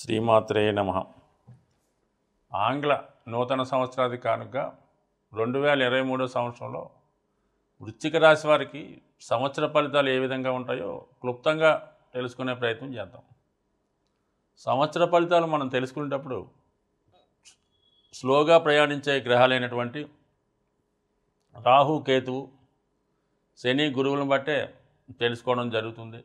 శ్రీమాత్రే నమ ఆంగ్ల నూతన సంవత్సరాది కానుక రెండు వేల ఇరవై మూడో సంవత్సరంలో వృశ్చిక రాశి వారికి సంవత్సర ఫలితాలు ఏ విధంగా ఉంటాయో క్లుప్తంగా తెలుసుకునే ప్రయత్నం చేద్దాం సంవత్సర ఫలితాలు మనం తెలుసుకునేటప్పుడు స్లోగా ప్రయాణించే గ్రహాలైనటువంటి రాహు కేతువు శని గురువులను బట్టే తెలుసుకోవడం జరుగుతుంది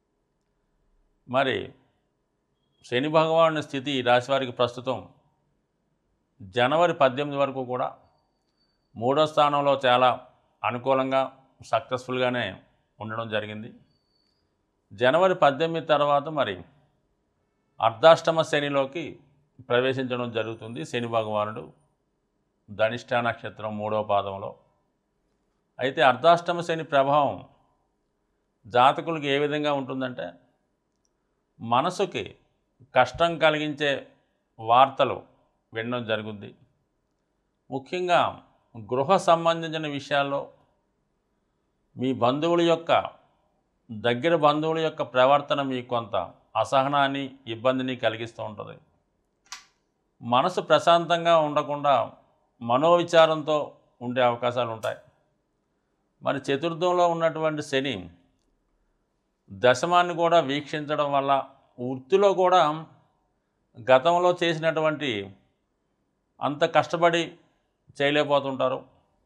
మరి శని భగవానుని స్థితి ఈ రాశి వారికి ప్రస్తుతం జనవరి పద్దెనిమిది వరకు కూడా మూడో స్థానంలో చాలా అనుకూలంగా సక్సెస్ఫుల్గానే ఉండడం జరిగింది జనవరి పద్దెనిమిది తర్వాత మరి అర్ధాష్టమ శనిలోకి ప్రవేశించడం జరుగుతుంది శని భగవానుడు ధనిష్ట నక్షత్రం మూడవ పాదంలో అయితే అర్ధాష్టమ శని ప్రభావం జాతకులకు ఏ విధంగా ఉంటుందంటే మనసుకి కష్టం కలిగించే వార్తలు వినడం జరుగుద్ది ముఖ్యంగా గృహ సంబంధించిన విషయాల్లో మీ బంధువుల యొక్క దగ్గర బంధువుల యొక్క ప్రవర్తన మీకు కొంత అసహనాన్ని ఇబ్బందిని కలిగిస్తూ ఉంటుంది మనసు ప్రశాంతంగా ఉండకుండా మనోవిచారంతో ఉండే అవకాశాలు ఉంటాయి మరి చతుర్థంలో ఉన్నటువంటి శని దశమాన్ని కూడా వీక్షించడం వల్ల వృత్తిలో కూడా గతంలో చేసినటువంటి అంత కష్టపడి చేయలేకపోతుంటారు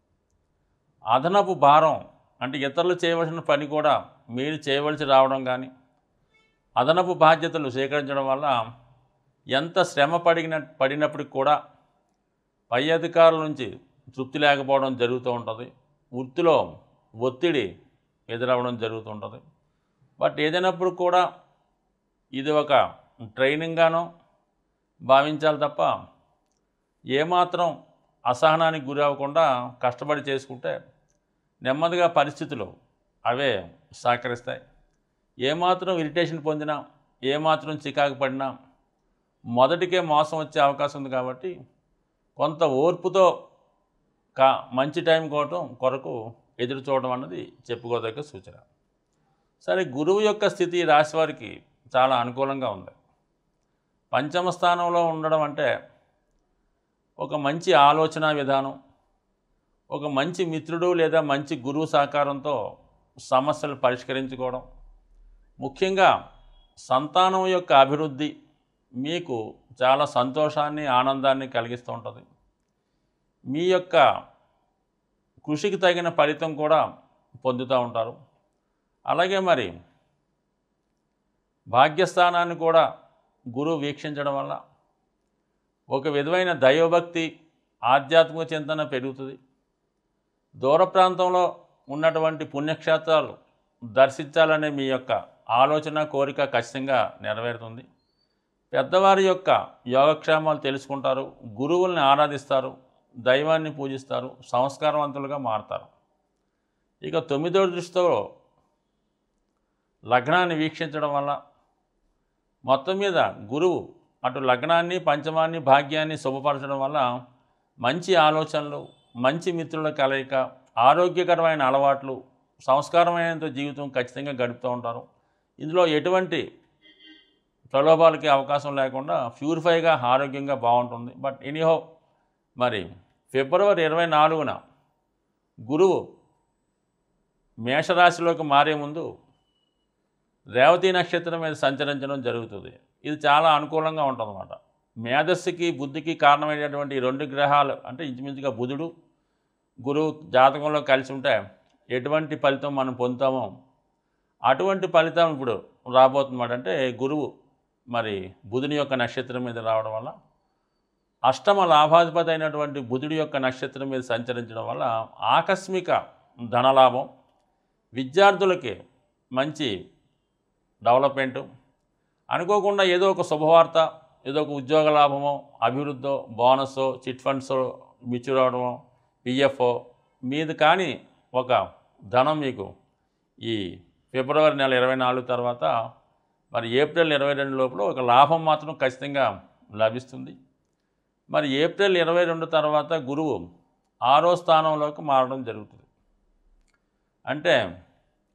అదనపు భారం అంటే ఇతరులు చేయవలసిన పని కూడా మీరు చేయవలసి రావడం కానీ అదనపు బాధ్యతలు స్వీకరించడం వల్ల ఎంత శ్రమ పడిన పడినప్పటికి కూడా పై అధికారుల నుంచి తృప్తి లేకపోవడం జరుగుతూ ఉంటుంది వృత్తిలో ఒత్తిడి ఎదురవ్వడం జరుగుతుంటుంది బట్ ఏదైనప్పుడు కూడా ఇది ఒక ట్రైనింగ్గానో భావించాలి తప్ప ఏమాత్రం అసహనానికి గురి అవ్వకుండా కష్టపడి చేసుకుంటే నెమ్మదిగా పరిస్థితులు అవే సహకరిస్తాయి ఏమాత్రం ఇరిటేషన్ పొందినా ఏమాత్రం చికాకు పడినా మొదటికే మోసం వచ్చే అవకాశం ఉంది కాబట్టి కొంత ఓర్పుతో కా మంచి టైం కోవటం కొరకు ఎదురు చూడడం అన్నది చెప్పుకోదగ్గ సూచన సరే గురువు యొక్క స్థితి ఈ రాశి వారికి చాలా అనుకూలంగా ఉంది పంచమ స్థానంలో ఉండడం అంటే ఒక మంచి ఆలోచన విధానం ఒక మంచి మిత్రుడు లేదా మంచి గురువు సహకారంతో సమస్యలు పరిష్కరించుకోవడం ముఖ్యంగా సంతానం యొక్క అభివృద్ధి మీకు చాలా సంతోషాన్ని ఆనందాన్ని కలిగిస్తూ ఉంటుంది మీ యొక్క కృషికి తగిన ఫలితం కూడా పొందుతూ ఉంటారు అలాగే మరి భాగ్యస్థానాన్ని కూడా గురువు వీక్షించడం వల్ల ఒక విధమైన దైవభక్తి ఆధ్యాత్మిక చింతన పెరుగుతుంది దూర ప్రాంతంలో ఉన్నటువంటి పుణ్యక్షేత్రాలు దర్శించాలనే మీ యొక్క ఆలోచన కోరిక ఖచ్చితంగా నెరవేరుతుంది పెద్దవారి యొక్క యోగక్షేమాలు తెలుసుకుంటారు గురువుల్ని ఆరాధిస్తారు దైవాన్ని పూజిస్తారు సంస్కారవంతులుగా మారుతారు ఇక తొమ్మిదో దృష్టితో లగ్నాన్ని వీక్షించడం వల్ల మొత్తం మీద గురువు అటు లగ్నాన్ని పంచమాన్ని భాగ్యాన్ని శుభపరచడం వల్ల మంచి ఆలోచనలు మంచి మిత్రుల కలయిక ఆరోగ్యకరమైన అలవాట్లు సంస్కారమైన జీవితం ఖచ్చితంగా గడుపుతూ ఉంటారు ఇందులో ఎటువంటి ప్రలోభాలకి అవకాశం లేకుండా ప్యూరిఫైగా ఆరోగ్యంగా బాగుంటుంది బట్ ఎనీహో మరి ఫిబ్రవరి ఇరవై నాలుగున గురువు మేషరాశిలోకి మారే ముందు రేవతి నక్షత్రం మీద సంచరించడం జరుగుతుంది ఇది చాలా అనుకూలంగా ఉంటుందన్నమాట మేధస్సుకి బుద్ధికి కారణమైనటువంటి ఈ రెండు గ్రహాలు అంటే ఇంచుమించుగా బుధుడు గురువు జాతకంలో కలిసి ఉంటే ఎటువంటి ఫలితం మనం పొందుతామో అటువంటి ఫలితం ఇప్పుడు రాబోతుందన్నమాట అంటే గురువు మరి బుధుని యొక్క నక్షత్రం మీద రావడం వల్ల అష్టమ లాభాధిపతి అయినటువంటి బుధుడి యొక్క నక్షత్రం మీద సంచరించడం వల్ల ఆకస్మిక ధనలాభం విద్యార్థులకి మంచి డెవలప్మెంటు అనుకోకుండా ఏదో ఒక శుభవార్త ఏదో ఒక ఉద్యోగ లాభమో అభివృద్ధో బోనస్సో చిట్ ఫండ్స్ మిచ్యూర్ అవడమో పిఎఫ్ఓ మీది కానీ ఒక ధనం మీకు ఈ ఫిబ్రవరి నెల ఇరవై నాలుగు తర్వాత మరి ఏప్రిల్ ఇరవై రెండు లోపల ఒక లాభం మాత్రం ఖచ్చితంగా లభిస్తుంది మరి ఏప్రిల్ ఇరవై రెండు తర్వాత గురువు ఆరో స్థానంలోకి మారడం జరుగుతుంది అంటే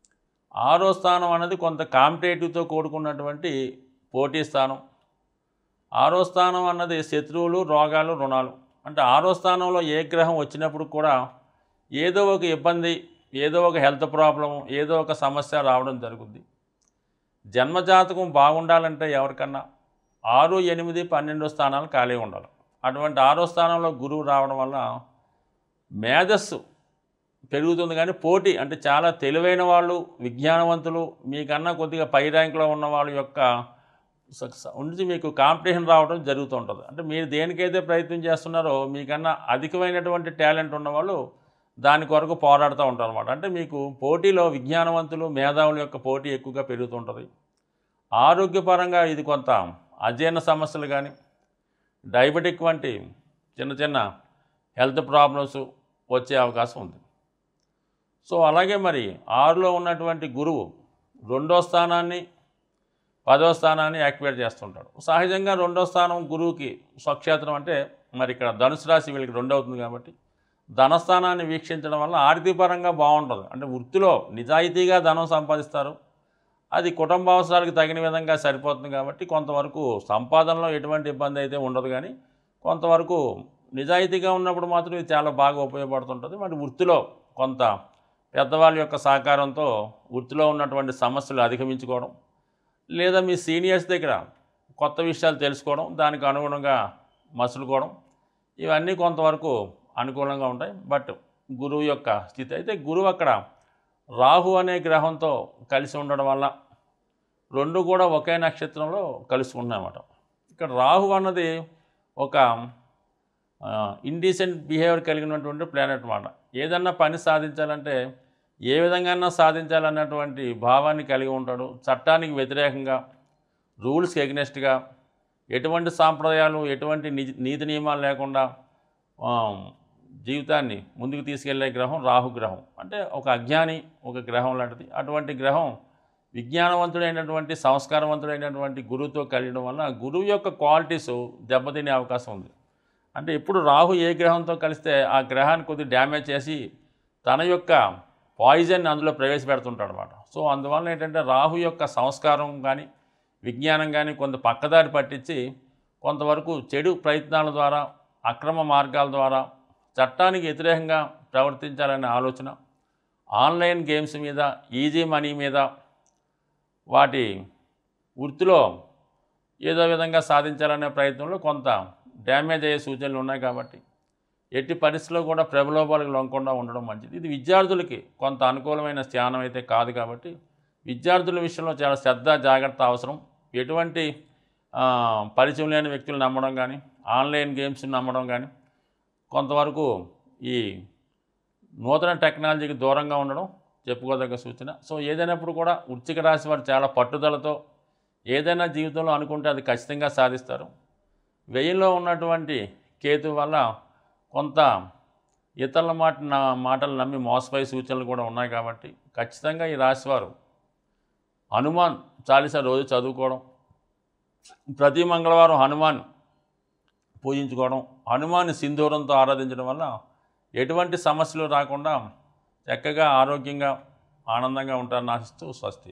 ఆరో స్థానం అనేది కొంత కాంపిటేటివ్తో కూడుకున్నటువంటి పోటీ స్థానం ఆరో స్థానం అన్నది శత్రువులు రోగాలు రుణాలు అంటే ఆరో స్థానంలో ఏ గ్రహం వచ్చినప్పుడు కూడా ఏదో ఒక ఇబ్బంది ఏదో ఒక హెల్త్ ప్రాబ్లం ఏదో ఒక సమస్య రావడం జరుగుద్ది జన్మజాతకం బాగుండాలంటే ఎవరికన్నా ఆరు ఎనిమిది పన్నెండో స్థానాలు ఖాళీ ఉండాలి అటువంటి ఆరో స్థానంలో గురువు రావడం వల్ల మేధస్సు పెరుగుతుంది కానీ పోటీ అంటే చాలా తెలివైన వాళ్ళు విజ్ఞానవంతులు మీకన్నా కొద్దిగా పై ర్యాంకులో ఉన్న వాళ్ళ యొక్క స- స- ఉండి మీకు కాంపిటీషన్ రావడం జరుగుతుంటుంది అంటే మీరు దేనికైతే ప్రయత్నం చేస్తున్నారో మీకన్నా అధికమైనటువంటి టాలెంట్ ఉన్నవాళ్ళు దాని కొరకు పోరాడుతూ ఉంటారు అనమాట అంటే మీకు పోటీలో విజ్ఞానవంతులు మేధావుల యొక్క పోటీ ఎక్కువగా పెరుగుతుంటుంది ఆరోగ్యపరంగా ఇది కొంత అజీర్ణ సమస్యలు కానీ డయాబెటిక్ వంటి చిన్న చిన్న హెల్త్ ప్రాబ్లమ్స్ వచ్చే అవకాశం ఉంది సో అలాగే మరి ఆరులో ఉన్నటువంటి గురువు రెండో స్థానాన్ని పదో స్థానాన్ని యాక్టివేట్ చేస్తుంటాడు సహజంగా రెండో స్థానం గురువుకి స్వక్షేత్రం అంటే మరి ఇక్కడ ధనుసు రాశి వీళ్ళకి రెండో అవుతుంది కాబట్టి ధనస్థానాన్ని వీక్షించడం వల్ల ఆర్థికపరంగా బాగుంటుంది అంటే వృత్తిలో నిజాయితీగా ధనం సంపాదిస్తారు అది కుటుంబ అవసరాలకు తగిన విధంగా సరిపోతుంది కాబట్టి కొంతవరకు సంపాదనలో ఎటువంటి ఇబ్బంది అయితే ఉండదు కానీ కొంతవరకు నిజాయితీగా ఉన్నప్పుడు మాత్రం ఇది చాలా బాగా ఉపయోగపడుతుంటుంది మరి వృత్తిలో కొంత పెద్దవాళ్ళ యొక్క సహకారంతో వృత్తిలో ఉన్నటువంటి సమస్యలు అధిగమించుకోవడం లేదా మీ సీనియర్స్ దగ్గర కొత్త విషయాలు తెలుసుకోవడం దానికి అనుగుణంగా మసులుకోవడం ఇవన్నీ కొంతవరకు అనుకూలంగా ఉంటాయి బట్ గురువు యొక్క స్థితి అయితే గురువు అక్కడ రాహు అనే గ్రహంతో కలిసి ఉండడం వల్ల రెండు కూడా ఒకే నక్షత్రంలో కలిసి ఉన్నాయన్నమాట ఇక్కడ రాహు అన్నది ఒక ఇండీసెంట్ బిహేవియర్ కలిగినటువంటి ప్లానెట్ అన్నమాట ఏదన్నా పని సాధించాలంటే ఏ విధంగా సాధించాలన్నటువంటి భావాన్ని కలిగి ఉంటాడు చట్టానికి వ్యతిరేకంగా రూల్స్కి ఎగ్నెస్ట్గా ఎటువంటి సాంప్రదాయాలు ఎటువంటి ని- నీతి నియమాలు లేకుండా ఆ, జీవితాన్ని ముందుకు తీసుకెళ్లే గ్రహం రాహు గ్రహం అంటే ఒక అజ్ఞాని ఒక గ్రహం లాంటిది అటువంటి గ్రహం విజ్ఞానవంతుడైనటువంటి సంస్కారవంతుడైనటువంటి గురువుతో కలియడం వల్ల గురువు యొక్క క్వాలిటీస్ దెబ్బతినే అవకాశం ఉంది అంటే ఎప్పుడు రాహు ఏ గ్రహంతో కలిస్తే ఆ గ్రహాన్ని కొద్దిగా డ్యామేజ్ చేసి తన యొక్క పాయిజన్ అందులో ప్రవేశపెడుతుంటాడు అనమాట సో అందువల్ల ఏంటంటే రాహు యొక్క సంస్కారం కానీ విజ్ఞానం కానీ కొంత పక్కదారి పట్టించి కొంతవరకు చెడు ప్రయత్నాల ద్వారా అక్రమ మార్గాల ద్వారా చట్టానికి వ్యతిరేకంగా ప్రవర్తించాలనే ఆలోచన ఆన్లైన్ గేమ్స్ మీద ఈజీ మనీ మీద వాటి వృత్తిలో ఏదో విధంగా సాధించాలనే ప్రయత్నంలో కొంత డ్యామేజ్ అయ్యే సూచనలు ఉన్నాయి కాబట్టి ఎట్టి పరిస్థితుల్లో కూడా ప్రబలోపాలకు లొంగకుండా ఉండడం మంచిది ఇది విద్యార్థులకి కొంత అనుకూలమైన స్థానం అయితే కాదు కాబట్టి విద్యార్థుల విషయంలో చాలా శ్రద్ధ జాగ్రత్త అవసరం ఎటువంటి ఆ, పరిచయం లేని వ్యక్తులు నమ్మడం కానీ ఆన్లైన్ గేమ్స్ నమ్మడం కానీ కొంతవరకు ఈ నూతన టెక్నాలజీకి దూరంగా ఉండడం చెప్పుకోదగ్గ సూచన సో ఏదైనప్పుడు కూడా వృశ్చిక రాశి వారు చాలా పట్టుదలతో ఏదైనా జీవితంలో అనుకుంటే అది ఖచ్చితంగా సాధిస్తారు వెయ్యిలో ఉన్నటువంటి కేతు వల్ల కొంత ఇతరుల మాట నా మాటలు నమ్మి మోసపోయే సూచనలు కూడా ఉన్నాయి కాబట్టి ఖచ్చితంగా ఈ రాశివారు హనుమాన్ చాలీసా రోజు చదువుకోవడం ప్రతి మంగళవారం హనుమాన్ పూజించుకోవడం హనుమాన్ సింధూరంతో ఆరాధించడం వల్ల ఎటువంటి సమస్యలు రాకుండా చక్కగా ఆరోగ్యంగా ఆనందంగా ఉంటారని ఆశిస్తూ స్వస్తి